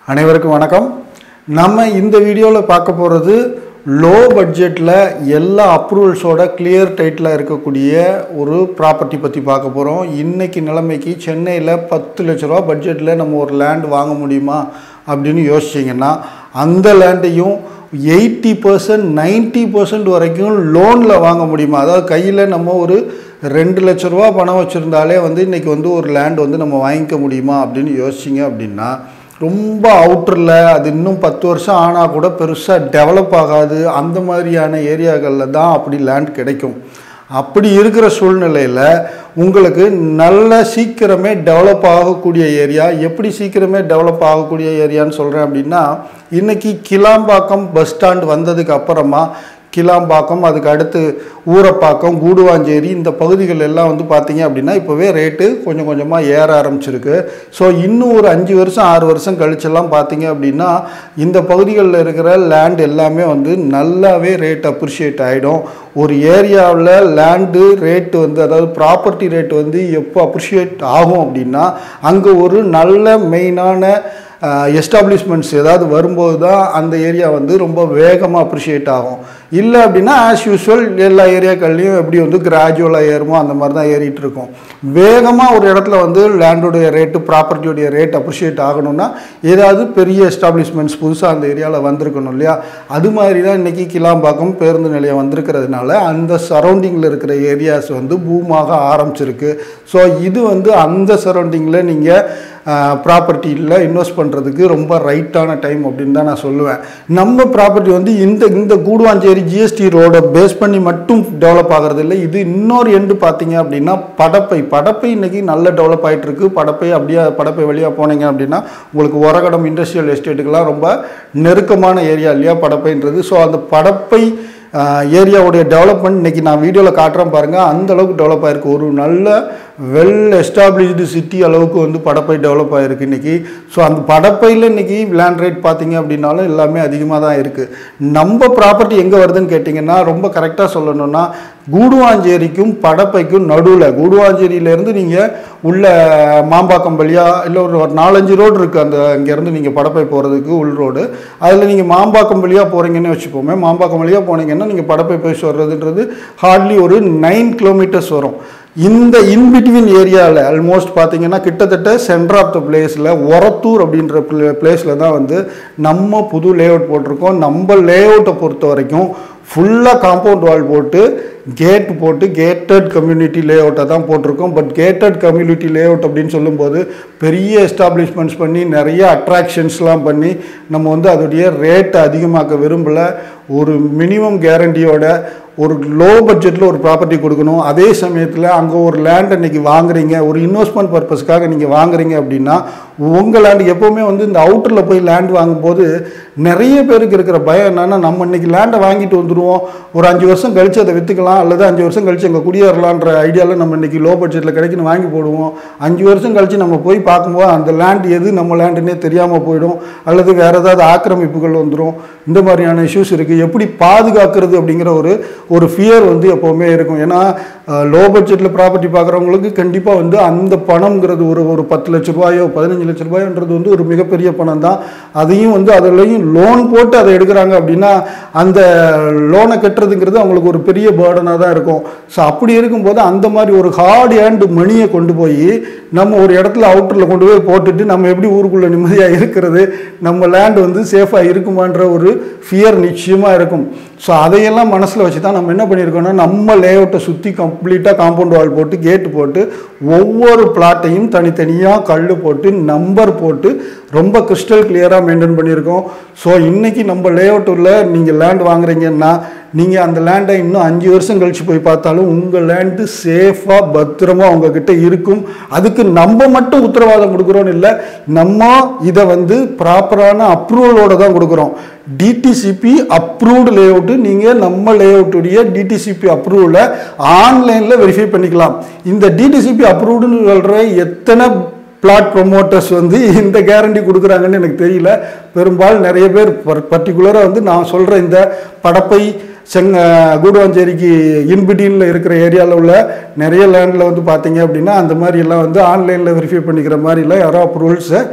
அனைவருக்கும் வணக்கம் நம்ம இந்த வீடியோவில் பார்க்க போகிறது லோ பட்ஜெட்டில் எல்லா அப்ரூவல்ஸோட கிளியர் டைட்டில் இருக்கக்கூடிய ஒரு ப்ராப்பர்ட்டி பற்றி பார்க்க போகிறோம் இன்னைக்கு நிலைமைக்கு சென்னையில் பத்து லட்ச ரூபா பட்ஜெட்டில் நம்ம ஒரு லேண்ட் வாங்க முடியுமா அப்படின்னு யோசிச்சிங்கன்னா அந்த லேண்டையும் எயிட்டி பர்சன்ட் நைன்ட்டி பர்சன்ட் வரைக்கும் லோனில் வாங்க முடியுமா அதாவது கையில் நம்ம ஒரு ரெண்டு லட்ச ரூபா பணம் வச்சுருந்தாலே வந்து இன்றைக்கி வந்து ஒரு லேண்ட் வந்து நம்ம வாங்கிக்க முடியுமா அப்படின்னு யோசிச்சிங்க அப்படின்னா ரொம்ப அவுட்டரில் அது இன்னும் பத்து வருஷம் ஆனால் கூட பெருசாக டெவலப் ஆகாது அந்த மாதிரியான ஏரியாக்களில் தான் அப்படி லேண்ட் கிடைக்கும் அப்படி இருக்கிற சூழ்நிலையில் உங்களுக்கு நல்ல சீக்கிரமே டெவலப் ஆகக்கூடிய ஏரியா எப்படி சீக்கிரமே டெவலப் ஆகக்கூடிய ஏரியான்னு சொல்கிறேன் அப்படின்னா இன்றைக்கி கிளாம்பாக்கம் பஸ் ஸ்டாண்ட் வந்ததுக்கு அப்புறமா கிளாம்பாக்கம் அதுக்கு அடுத்து ஊரப்பாக்கம் கூடுவாஞ்சேரி இந்த பகுதிகள் எல்லாம் வந்து பார்த்தீங்க அப்படின்னா இப்போவே ரேட்டு கொஞ்சம் கொஞ்சமாக ஏற ஆரம்பிச்சிருக்கு ஸோ இன்னும் ஒரு அஞ்சு வருஷம் ஆறு வருஷம் கழிச்செல்லாம் பார்த்தீங்க அப்படின்னா இந்த பகுதிகளில் இருக்கிற லேண்ட் எல்லாமே வந்து நல்லாவே ரேட் அப்ரிஷியேட் ஆகிடும் ஒரு ஏரியாவில் லேண்டு ரேட்டு வந்து அதாவது ப்ராப்பர்ட்டி ரேட் வந்து எப்போ அப்ரிஷியேட் ஆகும் அப்படின்னா அங்கே ஒரு நல்ல மெயினான எஸ்டாப்ளிஷ்மெண்ட்ஸ் ஏதாவது வரும்போது தான் அந்த ஏரியா வந்து ரொம்ப வேகமாக அப்ரிஷியேட் ஆகும் இல்லை அப்படின்னா ஆஸ் யூஸ்வல் எல்லா ஏரியாக்கள்லையும் எப்படி வந்து கிராஜுவலாக ஏறுமோ அந்த மாதிரி தான் ஏறிட்டு இருக்கும் வேகமாக ஒரு இடத்துல வந்து லேண்டுடைய ரேட்டு ப்ராப்பர்ட்டியுடைய ரேட் அப்ரிஷியேட் ஆகணும்னா ஏதாவது பெரிய எஸ்டாப்ளிஷ்மெண்ட்ஸ் புதுசாக அந்த ஏரியாவில் வந்திருக்கணும் இல்லையா அது மாதிரி தான் இன்றைக்கி கிளாம்பாக்கம் பேருந்து நிலையம் வந்திருக்கிறதுனால அந்த சரௌண்டிங்கில் இருக்கிற ஏரியாஸ் வந்து பூமாக ஆரம்பிச்சிருக்கு ஸோ இது வந்து அந்த சரௌண்டிங்கில் நீங்கள் ப்ராப்பர்ட்டியில் இன்வெஸ்ட் பண்ணுறதுக்கு ரொம்ப ரைட்டான டைம் அப்படின்னு தான் நான் சொல்லுவேன் நம்ம ப்ராப்பர்ட்டி வந்து இந்த இந்த கூடுவாஞ்சேரி ஜிஎஸ்டி ரோடை பேஸ் பண்ணி மட்டும் டெவலப் ஆகிறது இல்லை இது இன்னொரு எண்டு பார்த்தீங்க அப்படின்னா படப்பை படப்பை இன்றைக்கி நல்ல டெவலப் ஆகிட்டு இருக்கு படப்பை அப்படியே படப்பை வழியாக போனீங்க அப்படின்னா உங்களுக்கு உரகடம் இண்டஸ்ட்ரியல் எஸ்டேட்டுக்கெல்லாம் ரொம்ப நெருக்கமான ஏரியா இல்லையா படப்பைன்றது ஸோ அந்த படப்பை ஏரியாவுடைய டெவலப்மெண்ட் இன்றைக்கி நான் வீடியோவில் காட்டுறேன் பாருங்கள் அந்த அளவுக்கு டெவலப் ஆகிருக்கு ஒரு நல்ல வெல் எஸ்டாப்ளிஷ்டு சிட்டி அளவுக்கு வந்து படப்பை டெவலப் ஆகிருக்கு இன்றைக்கி ஸோ அந்த படப்பையில் இன்றைக்கி லேண்ட் ரேட் பார்த்தீங்க அப்படின்னாலும் எல்லாமே அதிகமாக தான் இருக்குது நம்ம ப்ராப்பர்ட்டி எங்கே வருதுன்னு கேட்டிங்கன்னா ரொம்ப கரெக்டாக சொல்லணும்னா கூடுவாஞ்சேரிக்கும் படப்பைக்கும் நடுவில் கூடுவாஞ்சேரியிலேருந்து நீங்கள் உள்ள மாம்பாக்கம் வழியாக இல்லை ஒரு ஒரு நாலஞ்சு ரோடு இருக்குது அந்த இங்கேருந்து நீங்கள் படப்பை போகிறதுக்கு உள் ரோடு அதில் நீங்கள் மாம்பாக்கம் வழியாக போகிறீங்கன்னு வச்சுப்போமே மாம்பாக்கம் வழியாக போனீங்கன்னா நீங்கள் படப்பை போய் சொல்கிறதுன்றது ஹார்ட்லி ஒரு நைன் கிலோமீட்டர்ஸ் வரும் இந்த இன்பிட்வீன் ஏரியாவில் ஆல்மோஸ்ட் பார்த்தீங்கன்னா கிட்டத்தட்ட சென்டர் ஆஃப் த பிளேஸில் ஒரத்தூர் அப்படின்ற பிளேஸில் தான் வந்து நம்ம புது லேஅவுட் போட்டிருக்கோம் நம்ம லேஅவுட்டை பொறுத்த வரைக்கும் ஃபுல்லாக காம்பவுண்ட் வால் போட்டு கேட் போட்டு கேட்டட் கம்யூனிட்டி லேஅவுட்டை தான் போட்டிருக்கோம் பட் கேட்டட் கம்யூனிட்டி லேஅவுட் அப்படின்னு சொல்லும்போது பெரிய எஸ்டாப்ளிஷ்மெண்ட்ஸ் பண்ணி நிறைய அட்ராக்ஷன்ஸ்லாம் பண்ணி நம்ம வந்து அதோடைய ரேட்டை அதிகமாக்க விரும்பலை ஒரு மினிமம் கேரண்டியோட ஒரு லோ பட்ஜெட்டில் ஒரு ப்ராப்பர்ட்டி கொடுக்கணும் அதே சமயத்தில் அங்கே ஒரு லேண்ட் இன்றைக்கி வாங்குறீங்க ஒரு இன்வெஸ்ட்மெண்ட் பர்பஸ்க்காக நீங்கள் வாங்குறீங்க அப்படின்னா உங்கள் லேண்டு எப்போவுமே வந்து இந்த அவுட்டரில் போய் லேண்ட் வாங்கும்போது நிறைய பேருக்கு இருக்கிற பயம் என்னென்னா நம்ம இன்றைக்கி லேண்டை வாங்கிட்டு வந்துடுவோம் ஒரு அஞ்சு வருஷம் கழித்து அதை விற்றுக்கலாம் அல்லது அஞ்சு வருஷம் கழித்து அங்கே குடியேறலான்ற ஐடியாவில் நம்ம இன்றைக்கி லோ பட்ஜெட்டில் கிடைக்குன்னு வாங்கி போடுவோம் அஞ்சு வருஷம் கழித்து நம்ம போய் பார்க்கும்போது அந்த லேண்ட் எது நம்ம லேண்டுன்னே தெரியாமல் போயிடும் அல்லது வேறு ஏதாவது ஆக்கிரமிப்புகள் வந்துடும் இந்த மாதிரியான இஷ்யூஸ் இருக்குது எப்படி பாதுகாக்கிறது அப்படிங்கிற ஒரு ஒரு ஃபியர் வந்து எப்போவுமே இருக்கும் ஏன்னா லோ பட்ஜெட்டில் ப்ராப்பர்ட்டி பார்க்குறவங்களுக்கு கண்டிப்பாக வந்து அந்த பணம்ங்கிறது ஒரு ஒரு பத்து லட்ச ரூபாயோ பதினஞ்சு லட்ச ரூபாயோன்றது வந்து ஒரு மிகப்பெரிய பணம் தான் அதையும் வந்து அதுலேயும் லோன் போட்டு அதை எடுக்கிறாங்க அப்படின்னா அந்த லோனை கட்டுறதுங்கிறது அவங்களுக்கு ஒரு பெரிய பேர்டனாக தான் இருக்கும் ஸோ அப்படி இருக்கும்போது அந்த மாதிரி ஒரு ஹார்ட் ஹேண்ட் மணியை கொண்டு போய் நம்ம ஒரு இடத்துல அவுட்டரில் கொண்டு போய் போட்டுட்டு நம்ம எப்படி ஊருக்குள்ளே நிம்மதியாக இருக்கிறது நம்ம லேண்ட் வந்து சேஃபாக இருக்குமான்ற ஒரு ஃபியர் நிச்சயமாக இருக்கும் ஸோ அதையெல்லாம் மனசில் வச்சு தான் நம்ம என்ன பண்ணியிருக்கோம்னா நம்ம லேஅவுட்டை சுற்றி கம்ப்ளீட்டாக காம்பவுண்ட் வால் போட்டு கேட்டு போட்டு ஒவ்வொரு பிளாட்டையும் தனித்தனியாக கல் போட்டு நம்பர் போட்டு ரொம்ப கிறிஸ்டல் கிளியராக மெயின்டைன் பண்ணியிருக்கோம் ஸோ இன்றைக்கி நம்ம லேஅவுட்டில் நீங்கள் லேண்ட் வாங்குறீங்கன்னா நீங்கள் அந்த லேண்டை இன்னும் அஞ்சு வருஷம் கழித்து போய் பார்த்தாலும் உங்கள் லேண்டு சேஃபாக பத்திரமா உங்ககிட்ட இருக்கும் அதுக்கு நம்ம மட்டும் உத்தரவாதம் கொடுக்குறோன்னு இல்லை நம்ம இதை வந்து ப்ராப்பரான அப்ரூவலோட தான் கொடுக்குறோம் டிடிசிபி அப்ரூவ்டு லேஅவுட்டு நீங்கள் நம்ம லேஅவுட்டுடைய டிடிசிபி அப்ரூவலை ஆன்லைனில் வெரிஃபை பண்ணிக்கலாம் இந்த டிடிசிபி அப்ரூவ்டுன்னு சொல்கிற எத்தனை பிளாட் ப்ரொமோட்டர்ஸ் வந்து இந்த கேரண்டி கொடுக்குறாங்கன்னு எனக்கு தெரியல பெரும்பாலும் நிறைய பேர் பர்டிகுலராக வந்து நான் சொல்கிற இந்த படப்பை செங்க கூடுவாஞ்சேரிக்கு இன்பிட்டீனில் இருக்கிற ஏரியாவில் உள்ள நிறைய லேண்டில் வந்து பார்த்தீங்க அப்படின்னா அந்த மாதிரி எல்லாம் வந்து ஆன்லைனில் வெரிஃபை பண்ணிக்கிற மாதிரிலாம் யாரோ அப்ரூவல்ஸை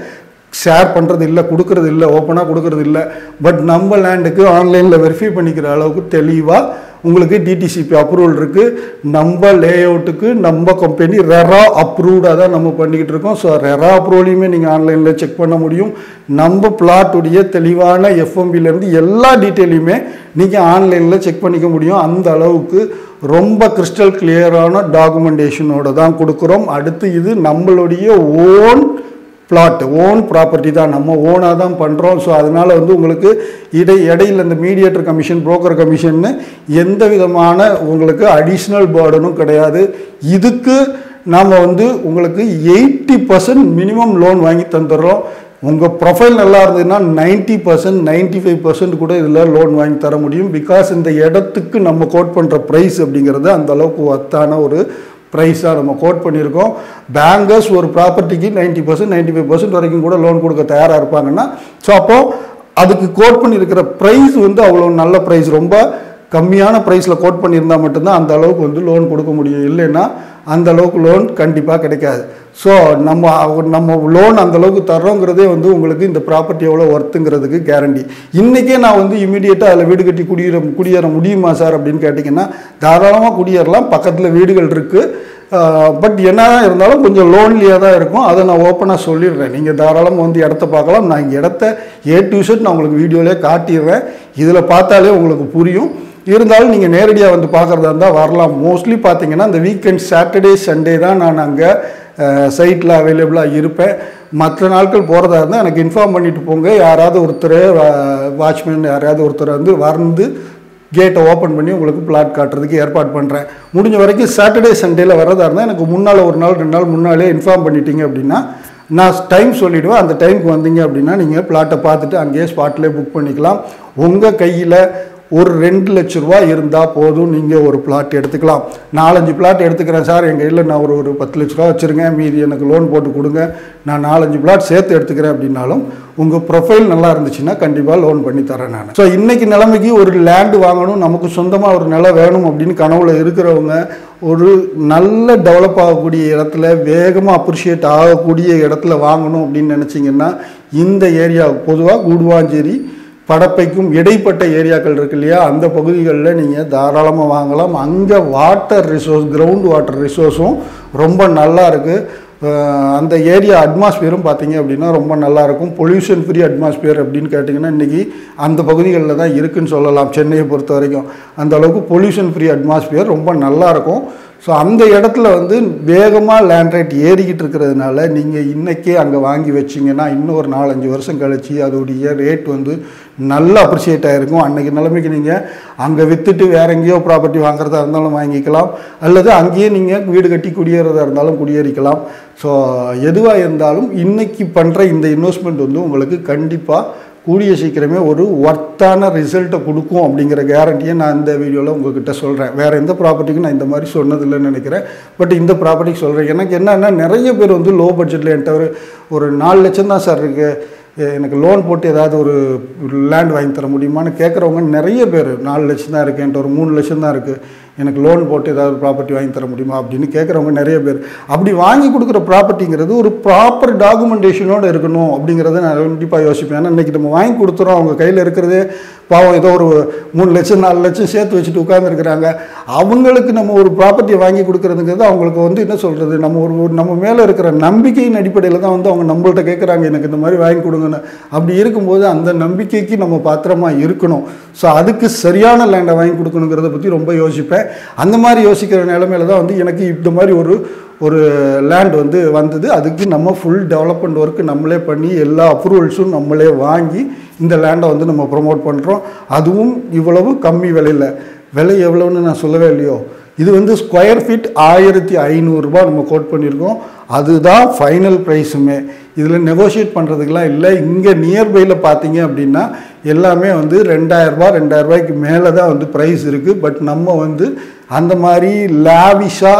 ஷேர் பண்ணுறது இல்லை கொடுக்கறது இல்லை ஓப்பனாக கொடுக்கறது இல்லை பட் நம்ம லேண்டுக்கு ஆன்லைனில் வெரிஃபை பண்ணிக்கிற அளவுக்கு தெளிவாக உங்களுக்கு டிடிசிபி அப்ரூவல் இருக்குது நம்ம லேஅவுட்டுக்கு நம்ம கம்பெனி ரெரா அப்ரூவ்டாக தான் நம்ம பண்ணிக்கிட்டு இருக்கோம் ஸோ ரெரா அப்ரூவலையுமே நீங்கள் ஆன்லைனில் செக் பண்ண முடியும் நம்ம பிளாட்டுடைய தெளிவான எஃப்எம்பிலேருந்து எல்லா டீட்டெயிலையுமே நீங்கள் ஆன்லைனில் செக் பண்ணிக்க முடியும் அந்த அளவுக்கு ரொம்ப கிறிஸ்டல் கிளியரான டாக்குமெண்டேஷனோட தான் கொடுக்குறோம் அடுத்து இது நம்மளுடைய ஓன் பிளாட் ஓன் ப்ராப்பர்ட்டி தான் நம்ம ஓனாக தான் பண்ணுறோம் ஸோ அதனால் வந்து உங்களுக்கு இடை இடையில் இந்த மீடியேட்டர் கமிஷன் புரோக்கர் கமிஷன்னு எந்த விதமான உங்களுக்கு அடிஷ்னல் பேர்டனும் கிடையாது இதுக்கு நாம் வந்து உங்களுக்கு எயிட்டி பர்சன்ட் மினிமம் லோன் வாங்கி தந்துடுறோம் உங்கள் ப்ரொஃபைல் நல்லா இருந்ததுன்னா ninety percent ninety five percent கூட இதில் லோன் வாங்கி தர முடியும் பிகாஸ் இந்த இடத்துக்கு நம்ம கோட் பண்ணுற ப்ரைஸ் அப்படிங்கிறது அந்த அளவுக்கு ஒத்தான ஒரு ப்ரைஸாக நம்ம கோட் பண்ணியிருக்கோம் பேங்கர்ஸ் ஒரு ப்ராப்பர்ட்டிக்கு ninety percent ninety five percent வரைக்கும் கூட லோன் கொடுக்க தயாராக இருப்பாங்கன்னா ஸோ அப்போது அதுக்கு கோட் பண்ணியிருக்கிற ப்ரைஸ் வந்து அவ்வளோ நல்ல ப்ரைஸ் ரொம்ப கம்மியான ப்ரைஸில் கோட் பண்ணியிருந்தா மட்டும்தான் அந்த அளவுக்கு வந்து லோன் கொடுக்க முடியும் இல்லைன்னா அந்த அளவுக்கு லோன் கண்டிப்பாக கிடைக்காது ஸோ நம்ம அவ- நம்ம லோன் அந்த அளவுக்கு தர்றோங்கிறதே வந்து உங்களுக்கு இந்த ப்ராப்பர்ட்டி எவ்வளோ ஒர்த்துங்கிறதுக்கு கேரண்டி இன்றைக்கே நான் வந்து இமீடியட்டாக அதில் வீடு கட்டி குடியேற குடியேற முடியுமா சார் அப்படின்னு கேட்டிங்கன்னா தாராளமாக குடியேறலாம் பக்கத்தில் வீடுகள் இருக்குது பட் என்னதான் இருந்தாலும் கொஞ்சம் லோன்லியாக தான் இருக்கும் அதை நான் ஓப்பனாக சொல்லிடுறேன் நீங்கள் தாராளமாக வந்து இடத்த பார்க்கலாம் நான் இடத்த ஏ டு Z நான் உங்களுக்கு வீடியோலேயே காட்டிடுறேன் இதில் பார்த்தாலே உங்களுக்கு புரியும் இருந்தாலும் நீங்கள் நேரடியாக வந்து பார்க்குறதா இருந்தால் வரலாம் மோஸ்ட்லி பார்த்தீங்கன்னா இந்த வீக்கெண்ட் சாட்டர்டே சண்டே தான் நான் அங்கே சைட்டில் அவைலபிளாக இருப்பேன் மற்ற நாட்கள் போகிறதா இருந்தால் எனக்கு இன்ஃபார்ம் பண்ணிட்டு போங்க யாராவது ஒருத்தர் வாட்ச்மேன் யாராவது ஒருத்தர் வந்து வந்து கேட்டை ஓப்பன் பண்ணி உங்களுக்கு பிளாட் காட்டுறதுக்கு ஏற்பாடு பண்ணுறேன் முடிஞ்ச வரைக்கும் சாட்டர்டே சண்டேல வரதா இருந்தால் எனக்கு முன்னால் ஒரு நாள் ரெண்டு நாள் முன்னாலே இன்ஃபார்ம் பண்ணிட்டீங்க அப்படின்னா நான் டைம் சொல்லிவிடுவேன் அந்த டைமுக்கு வந்தீங்க அப்படின்னா நீங்கள் பிளாட்டை பார்த்துட்டு அங்கேயே ஸ்பாட்லேயே புக் பண்ணிக்கலாம் உங்கள் கையில் ஒரு ரெண்டு லட்ச ரூபா இருந்தால் போதும் நீங்கள் ஒரு பிளாட் எடுத்துக்கலாம் நாலஞ்சு பிளாட் எடுத்துக்கிறேன் சார் எங்கள் கையில் நான் ஒரு ஒரு பத்து லட்ச ரூபா வச்சுருங்க மீதி எனக்கு லோன் போட்டு கொடுங்க நான் நாலஞ்சு பிளாட் சேர்த்து எடுத்துக்கிறேன் அப்படின்னாலும் உங்கள் ப்ரொஃபைல் நல்லா இருந்துச்சுன்னா கண்டிப்பாக லோன் பண்ணி தரேன் நான் ஸோ இன்றைக்கி நிலைமைக்கு ஒரு லேண்டு வாங்கணும் நமக்கு சொந்தமாக ஒரு நிலம் வேணும் அப்படின்னு கனவுல இருக்கிறவங்க ஒரு நல்ல டெவலப் ஆகக்கூடிய இடத்துல வேகமாக அப்ரிஷியேட் ஆகக்கூடிய இடத்துல வாங்கணும் அப்படின்னு நினச்சிங்கன்னா இந்த ஏரியா பொதுவாக கூடுவாஞ்சேரி படப்பைக்கும் இடைப்பட்ட ஏரியாக்கள் இருக்கு இல்லையா அந்த பகுதிகளில் நீங்கள் தாராளமாக வாங்கலாம் அங்கே வாட்டர் ரிசோர்ஸ் கிரவுண்ட் வாட்டர் ரிசோர்ஸும் ரொம்ப நல்லா இருக்குது அந்த ஏரியா அட்மாஸ்பியரும் பார்த்தீங்க அப்படின்னா ரொம்ப நல்லா இருக்கும் பொல்யூஷன் ஃப்ரீ அட்மாஸ்பியர் அப்படின்னு கேட்டிங்கன்னா இன்றைக்கி அந்த பகுதிகளில் தான் இருக்குன்னு சொல்லலாம் சென்னையை பொறுத்த வரைக்கும் அந்த அளவுக்கு பொல்யூஷன் ஃப்ரீ அட்மாஸ்பியர் ரொம்ப நல்லா இருக்கும் ஸோ அந்த இடத்துல வந்து வேகமாக லேண்ட் ரேட் ஏறிக்கிட்டு இருக்கிறதுனால நீங்கள் இன்றைக்கே அங்கே வாங்கி வச்சிங்கன்னா இன்னும் ஒரு நாலஞ்சு வருஷம் கழிச்சு அதோடைய ரேட் வந்து நல்லா அப்ரிஷியேட் ஆகிருக்கும் அன்றைக்கி நிலைமைக்கு நீங்கள் அங்கே விற்றுட்டு வேற எங்கேயோ ப்ராப்பர்ட்டி வாங்குறதா இருந்தாலும் வாங்கிக்கலாம் அல்லது அங்கேயே நீங்கள் வீடு கட்டி குடியேறதா இருந்தாலும் குடியேறிக்கலாம் ஸோ எதுவாக இருந்தாலும் இன்னைக்கு பண்ணுற இந்த இன்வெஸ்ட்மெண்ட் வந்து உங்களுக்கு கண்டிப்பாக கூடிய சீக்கிரமே ஒரு ஒர்த்தான ரிசல்ட்டை கொடுக்கும் அப்படிங்கிற கேரண்டியை நான் இந்த வீடியோவில் உங்ககிட்ட சொல்கிறேன் வேறு எந்த ப்ராப்பர்ட்டிக்கும் நான் இந்த மாதிரி சொன்னதில்லைன்னு நினைக்கிறேன் பட் இந்த ப்ராப்பர்ட்டிக்கு சொல்கிறேன் எனக்கு என்னன்னா நிறைய பேர் வந்து லோ பட்ஜெட்டில் என்கிட்ட ஒரு ஒரு நாலு லட்சம் தான் சார் இருக்குது எனக்கு லோன் போட்டு ஏதாவது ஒரு லேண்ட் வாங்கி தர முடியுமான்னு கேட்குறவங்க நிறைய பேர் நாலு லட்சம் தான் இருக்குது என்கிட்ட ஒரு மூணு லட்சம் தான் இருக்குது எனக்கு லோன் போட்டு ஏதாவது ப்ராப்பர்ட்டி வாங்கி தர முடியுமா அப்படின்னு கேட்குறவங்க நிறைய பேர் அப்படி வாங்கி கொடுக்குற ப்ராப்பர்ட்டிங்கிறது ஒரு ப்ராப்பர் டாக்குமெண்டேஷனோடு இருக்கணும் அப்படிங்கிறத நான் கண்டிப்பாக யோசிப்பேன் ஏன்னா இன்றைக்கி நம்ம வாங்கி கொடுத்துறோம் அவங்க கையில் இருக்கிறதே பாவம் ஏதோ ஒரு மூணு லட்சம் நாலு லட்சம் சேர்த்து வச்சுட்டு உட்காந்துருக்குறாங்க அவங்களுக்கு நம்ம ஒரு ப்ராப்பர்ட்டியை வாங்கி கொடுக்குறதுங்கிறது அவங்களுக்கு வந்து என்ன சொல்கிறது நம்ம ஒரு ஒரு நம்ம மேலே இருக்கிற நம்பிக்கையின் அடிப்படையில் தான் வந்து அவங்க நம்மள்ட்ட கேட்குறாங்க எனக்கு இந்த மாதிரி வாங்கி கொடுங்கன்னு அப்படி இருக்கும்போது அந்த நம்பிக்கைக்கு நம்ம பாத்திரமா இருக்கணும் ஸோ அதுக்கு சரியான லேண்டை வாங்கி கொடுக்கணுங்கிறத பற்றி ரொம்ப யோசிப்பேன் அந்த மாதிரி யோசிக்கிற நிலமையில தான் வந்து எனக்கு இந்த மாதிரி ஒரு ஒரு லேண்ட் வந்து வந்தது அதுக்கு நம்ம ஃபுல் டெவலப்மெண்ட் ஒர்க்கு நம்மளே பண்ணி எல்லா அப்ரூவல்ஸும் நம்மளே வாங்கி இந்த லேண்டை வந்து நம்ம ப்ரொமோட் பண்ணுறோம் அதுவும் இவ்வளவு கம்மி விலையில் விலை எவ்வளோன்னு நான் சொல்லவே இல்லையோ இது வந்து ஸ்கொயர் ஃபீட் ஆயிரத்தி ஐநூறுரூபா நம்ம கோட் பண்ணியிருக்கோம் அதுதான் ஃபைனல் ப்ரைஸுமே இதில் நெகோஷியேட் பண்ணுறதுக்கெலாம் இல்லை இங்கே நியர்பையில் பார்த்தீங்க அப்படின்னா எல்லாமே வந்து ரெண்டாயிரரூபா ரெண்டாயிரரூபாய்க்கு மேலே தான் வந்து ப்ரைஸ் இருக்குது பட் நம்ம வந்து அந்த மாதிரி லாவிஷாக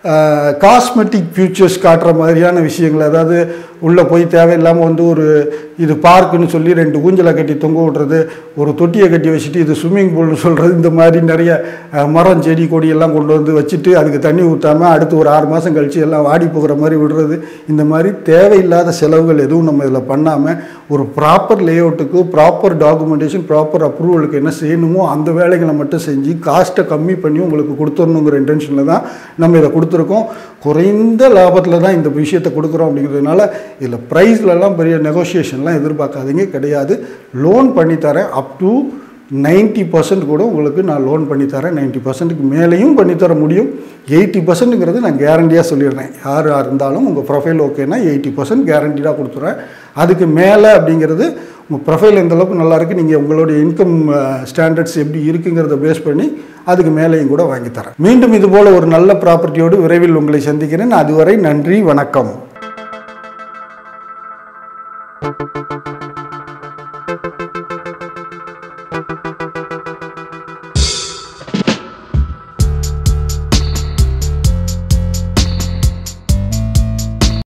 காஸ்மெட்டிக் ஃபியூச்சர்ஸ் காட்டுற மாதிரியான விஷயங்கள் அதாவது உள்ளே போய் தேவையில்லாமல் வந்து ஒரு இது பார்க்குன்னு சொல்லி ரெண்டு ஊஞ்சலை கட்டி தொங்க விடுறது ஒரு தொட்டியை கட்டி வச்சுட்டு இது ஸ்விம்மிங் பூல்னு சொல்கிறது இந்த மாதிரி நிறைய அஹ், மரம் செடி கொடி எல்லாம் கொண்டு வந்து வச்சுட்டு அதுக்கு தண்ணி ஊற்றாமல் அடுத்து ஒரு ஆறு மாதம் கழித்து எல்லாம் வாடி போகிற மாதிரி விடுறது இந்த மாதிரி தேவையில்லாத செலவுகள் எதுவும் நம்ம இதில் பண்ணாமல் ஒரு ப்ராப்பர் லேஅவுட்டுக்கு ப்ராப்பர் டாக்குமெண்டேஷன் ப்ராப்பர் அப்ரூவலுக்கு என்ன செய்யணுமோ அந்த வேலைகளை மட்டும் செஞ்சு காஸ்ட்டை கம்மி பண்ணி உங்களுக்கு கொடுத்துடணுங்கிற இன்டென்ஷனில் தான் நம்ம இதை கொடுத்துருக்கோம் குறைந்த லாபத்தில் தான் இந்த விஷயத்தை கொடுக்குறோம் அப்படிங்கிறதுனால இதில் ப்ரைஸ்லலாம் பெரிய நெகோசியேஷன்லாம் எதிர்பார்க்காதீங்க கிடையாது லோன் பண்ணித்தரேன் அப் டு நைன்ட்டி பர்சன்ட் கூட உங்களுக்கு நான் லோன் பண்ணித்தரேன் நைன்ட்டி பர்சன்ட்டுக்கு மேலேயும் பண்ணித்தர முடியும் எயிட்டி பர்சன்ட்டுங்கிறது நான் கேரண்டியாக சொல்லிடுறேன் யார் யார் இருந்தாலும் உங்கள் ப்ரொஃபைல் ஓகேனா எயிட்டி பர்சன்ட் கேரண்டீடாக கொடுத்துட்றேன் அதுக்கு மேலே அப்படிங்கிறது உங்கள் ப்ரொஃபைல் எந்த அளவுக்கு நல்லா இருக்குது நீங்கள் உங்களுடைய இன்கம் ஸ்டாண்டர்ட்ஸ் எப்படி இருக்குங்கிறத பேஸ் பண்ணி அதுக்கு மேலேயும் கூட வாங்கி தரேன் மீண்டும் இதுபோல் ஒரு நல்ல ப்ராப்பர்ட்டியோடு விரைவில் உங்களை சந்திக்கிறேன் அதுவரை நன்றி வணக்கம்